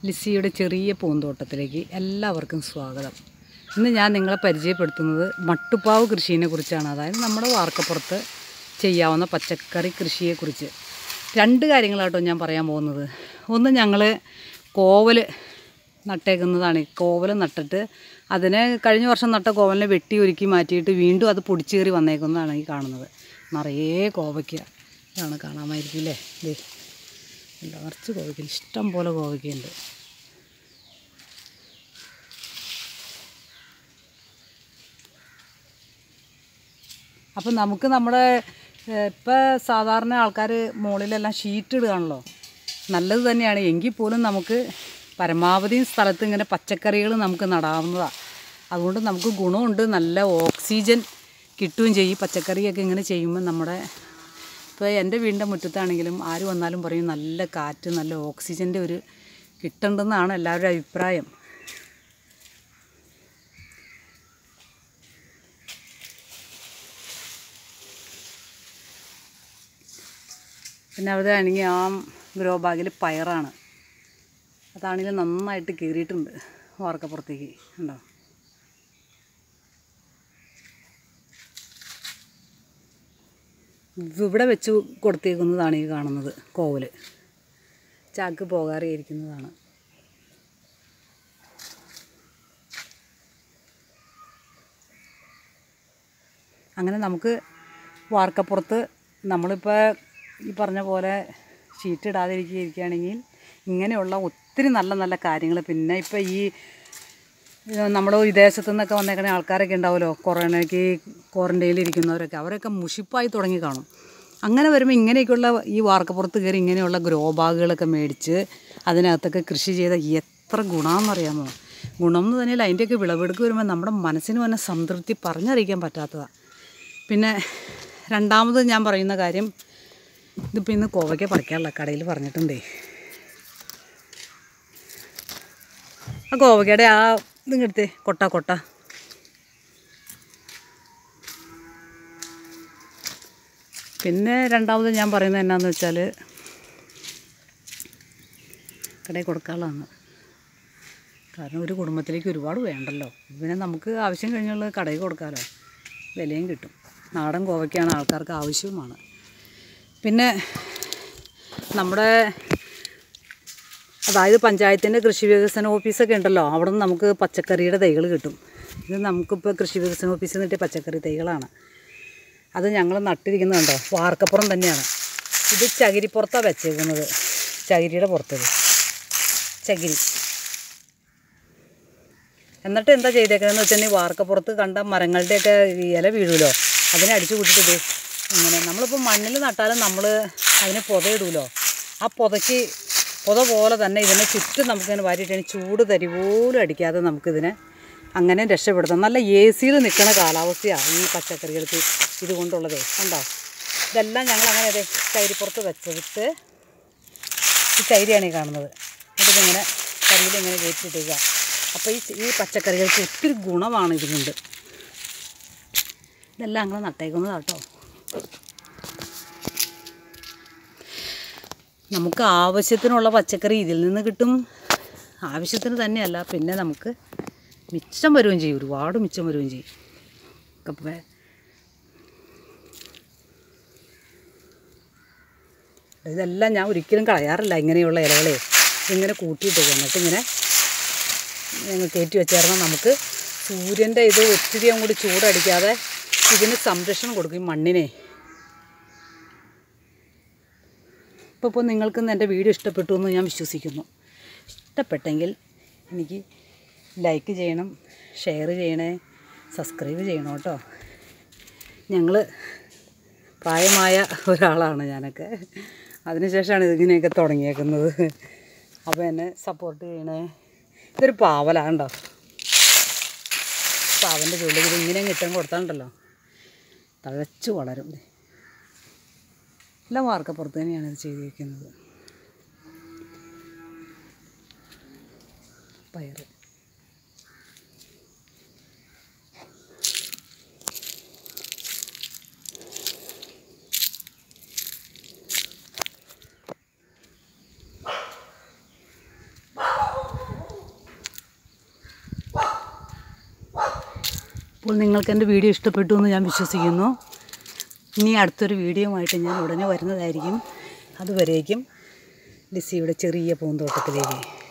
ലിസിയുടെ ചെറിയ പൂന്തോട്ടത്തിലേക്ക് എല്ലാവർക്കും സ്വാഗതം ഇന്ന് ഞാൻ നിങ്ങളെ പരിചയപ്പെടുത്തുന്നത് മട്ടുപ്പാവ് കൃഷിയെ കുറിച്ചാണ് അതായത് നമ്മുടെ വാർക്കപ്പുറത്ത് ചെയ്യാവുന്ന പച്ചക്കറി കൃഷിയെക്കുറിച്ച് രണ്ട് കാര്യങ്ങളാട്ടോ ഞാൻ പറയാൻ പോകുന്നത് ഒന്ന് ഞങ്ങൾ കോവൽ നട്ടേക്കുന്നതാണ് കോവൽ നട്ടിട്ട് അതിനെ കഴിഞ്ഞ വർഷം നട്ട കോവലിനെ വെട്ടി ഒരുക്കി മാറ്റിയിട്ട് വീണ്ടും അത് പൊടിച്ചേറി വന്നേക്കുന്നതാണ് ഈ കാണുന്നത് നിറയെ കോവയ്ക്ക ഇതാണ് കാണാമായിരിക്കില്ലേ ദേ ഉണ്ട് നിറച്ച് കോവയ്ക്ക ഇഷ്ടം പോലെ കോവയ്ക്കുണ്ട് അപ്പം നമുക്ക് നമ്മുടെ ഇപ്പം സാധാരണ ആൾക്കാർ മുകളിലെല്ലാം ഷീറ്റ് ഇടുകയാണല്ലോ നല്ലത് തന്നെയാണ് എങ്കിൽ പോലും നമുക്ക് പരമാവധി സ്ഥലത്ത് ഇങ്ങനെ പച്ചക്കറികൾ നമുക്ക് നടാവുന്നതാണ് അതുകൊണ്ട് നമുക്ക് ഗുണമുണ്ട് നല്ല ഓക്സിജൻ കിട്ടുകയും ചെയ്യും പച്ചക്കറിയൊക്കെ ഇങ്ങനെ ചെയ്യുമ്പോൾ നമ്മുടെ ഇപ്പോൾ എൻ്റെ വീടിൻ്റെ മുറ്റത്താണെങ്കിലും ആര് വന്നാലും പറയും നല്ല കാറ്റ് നല്ല ഓക്സിജൻ്റെ ഒരു കിട്ടണ്ടെന്നാണ് എല്ലാവരുടെ അഭിപ്രായം പിന്നെ അവിടെ ആണെങ്കിൽ ആ ഗ്രോ ബാഗിൽ പയറാണ് അതാണെങ്കിൽ നന്നായിട്ട് കീറിയിട്ടുണ്ട് വാർക്കപ്പുറത്തേക്ക് ഉണ്ടോ ഇവിടെ വെച്ച് കൊടുത്തേക്കുന്നതാണ് ഈ കാണുന്നത് കോവല് ചാക്ക് പോകാതെ ഇരിക്കുന്നതാണ് അങ്ങനെ നമുക്ക് വാർക്കപ്പുറത്ത് നമ്മളിപ്പോൾ ഈ പറഞ്ഞ പോലെ ഷീറ്റ് ഇടാതിരിക്കുകയാണെങ്കിൽ ഇങ്ങനെയുള്ള ഒത്തിരി നല്ല നല്ല കാര്യങ്ങൾ പിന്നെ ഇപ്പോൾ ഈ നമ്മുടെ വിദേശത്തു നിന്നൊക്കെ വന്നേക്കുന്ന ആൾക്കാരൊക്കെ ഉണ്ടാവുമല്ലോ കൊറോണയ്ക്ക് ക്വാറൻറ്റൈനിൽ ഇരിക്കുന്നവരൊക്കെ അവരൊക്കെ മുഷിപ്പായി തുടങ്ങി കാണും അങ്ങനെ വരുമ്പോൾ ഇങ്ങനെയൊക്കെയുള്ള ഈ വാർക്കപ്പുറത്ത് കയറി ഇങ്ങനെയുള്ള ഗ്രോ ബാഗുകളൊക്കെ മേടിച്ച് അതിനകത്തൊക്കെ കൃഷി ചെയ്ത എത്ര ഗുണമെന്നറിയാമോ ഗുണം എന്ന് തന്നെയല്ല അതിൻ്റെയൊക്കെ വിളവെടുക്ക് വരുമ്പോൾ നമ്മുടെ മനസ്സിന് തന്നെ സംതൃപ്തി പറഞ്ഞറിയിക്കാൻ പറ്റാത്തതാണ് പിന്നെ രണ്ടാമത് ഞാൻ പറയുന്ന കാര്യം ഇതിപ്പോൾ ഇന്ന് കോവയ്ക്ക പറിക്കാനുള്ള കടയിൽ പറഞ്ഞിട്ടുണ്ടേ ആ കോവയ്ക്കയുടെ ആ ഇതിങ്ങടുത്തേ കൊട്ട കൊട്ട പിന്നെ രണ്ടാമത് ഞാൻ പറയുന്നത് എന്നാന്ന് വെച്ചാൽ കടയിൽ കൊടുക്കാനുള്ളതാണ് കാരണം ഒരു കുടുംബത്തിലേക്ക് ഒരുപാട് വേണ്ടല്ലോ പിന്നെ നമുക്ക് ആവശ്യം കഴിഞ്ഞുള്ളത് കടയിൽ കൊടുക്കാമല്ലോ വിലയും കിട്ടും നാടൻ കോവയ്ക്കാണ് ആൾക്കാർക്ക് ആവശ്യവുമാണ് പിന്നെ നമ്മുടെ അതായത് പഞ്ചായത്തിൻ്റെ കൃഷി വികസന ഓഫീസൊക്കെ ഉണ്ടല്ലോ അവിടെ നിന്ന് നമുക്ക് പച്ചക്കറിയുടെ തൈകൾ കിട്ടും ഇത് നമുക്കിപ്പോൾ കൃഷി വികസന ഓഫീസിൽ നിന്ന് കിട്ടിയ പച്ചക്കറി തൈകളാണ് അത് ഞങ്ങൾ നട്ടിരിക്കുന്നുണ്ടോ വാർക്കപ്പുറം തന്നെയാണ് ഇത് ചകിരിപ്പുറത്താണ് വെച്ചേക്കുന്നത് ചകിരിയുടെ പുറത്തത് ചകിരി എന്നിട്ട് എന്താ ചെയ്തേക്കണമെന്ന് വെച്ചിട്ടുണ്ടെങ്കിൽ വാർക്കപ്പുറത്ത് കണ്ട മരങ്ങളുടെയൊക്കെ ഇല വീഴുമല്ലോ അതിനെ അടിച്ചു കൂട്ടിയിട്ട് ഇത് ഇങ്ങനെ നമ്മളിപ്പോൾ മണ്ണിൽ നട്ടാലും നമ്മൾ അതിന് പുതയിടുമല്ലോ ആ പുതയ്ക്ക് പുത പോലെ തന്നെ ഇതിനെ ചുറ്റും നമുക്കിങ്ങനെ വാരിയിട്ടാണ് ചൂട് തരി പോലും അടിക്കാതെ നമുക്കിതിനെ അങ്ങനെ രക്ഷപ്പെടുത്താം നല്ല എ സിയിൽ നിൽക്കുന്ന കാലാവസ്ഥയാണ് ഈ പച്ചക്കറികൾക്ക് ഇതുകൊണ്ടുള്ളതേ കണ്ടോ ഇതെല്ലാം ഞങ്ങൾ അങ്ങനെ അതെ ചൈരിപ്പുറത്ത് വെച്ചിട്ട് ഈ ചൈരിയാണ് ഈ കാണുന്നത് എന്നിട്ട് ഇങ്ങനെ കരിയിൽ ഇങ്ങനെ കയറ്റിയിട്ടേക്കുക അപ്പോൾ ഈ ഈ പച്ചക്കറികൾക്ക് ഒത്തിരി ഗുണമാണ് ഇതുകൊണ്ട് ഇതെല്ലാം അങ്ങനെ നട്ടേക്കുന്നതാണ് കേട്ടോ നമുക്ക് ആവശ്യത്തിനുള്ള പച്ചക്കറി ഇതിൽ നിന്ന് കിട്ടും ആവശ്യത്തിന് തന്നെയല്ല പിന്നെ നമുക്ക് മിച്ചം വരുകയും ചെയ്യും ഒരുപാട് മിച്ചം വരുകയും ചെയ്യും ഒക്കെ ഇതെല്ലാം ഞാൻ ഒരിക്കലും കളയാറില്ല ഇങ്ങനെയുള്ള ഇലകളെ ഇങ്ങനെ കൂട്ടിയിട്ടേക്ക് എന്നിട്ട് ഇങ്ങനെ ഞങ്ങൾ കയറ്റി വെച്ചായിരുന്നാൽ നമുക്ക് സൂര്യൻ്റെ ഇത് ഒത്തിരി അങ്ങോട്ട് ചൂടടിക്കാതെ ഇതിന് സംരക്ഷണം കൊടുക്കും ഈ മണ്ണിനെ ഇപ്പോൾ ഇപ്പോൾ നിങ്ങൾക്ക് എൻ്റെ വീഡിയോ ഇഷ്ടപ്പെട്ടു എന്ന് ഞാൻ വിശ്വസിക്കുന്നു ഇഷ്ടപ്പെട്ടെങ്കിൽ എനിക്ക് ലൈക്ക് ചെയ്യണം ഷെയർ ചെയ്യണേ സബ്സ്ക്രൈബ് ചെയ്യണം കേട്ടോ ഞങ്ങൾ പ്രായമായ ഒരാളാണ് ഞാനൊക്കെ അതിനുശേഷമാണ് ഇതിങ്ങനെയൊക്കെ തുടങ്ങിയേക്കുന്നത് അപ്പോൾ എന്നെ സപ്പോർട്ട് ചെയ്യണേ ഇതൊരു പാവലാണ്ടോ പാവൻ്റെ ചുള്ളിൽ ഇത് ഇങ്ങനെ കിട്ടാൻ കൊടുത്താണ്ടല്ലോ തഴച്ചു വളരും ദേ. എല്ലാം വാർക്കപ്പുറത്ത് തന്നെയാണ് ഇത് ചെയ്തിരിക്കുന്നത് പയർ അപ്പോൾ നിങ്ങൾക്ക് എൻ്റെ വീഡിയോ ഇഷ്ടപ്പെട്ടു എന്ന് ഞാൻ വിശ്വസിക്കുന്നു ഇനി അടുത്തൊരു വീഡിയോ ആയിട്ട് ഞാൻ ഉടനെ വരുന്നതായിരിക്കും അതുവരേക്കും ലിസിയുടെ ചെറിയ പൂന്തോട്ടത്തിലേക്ക്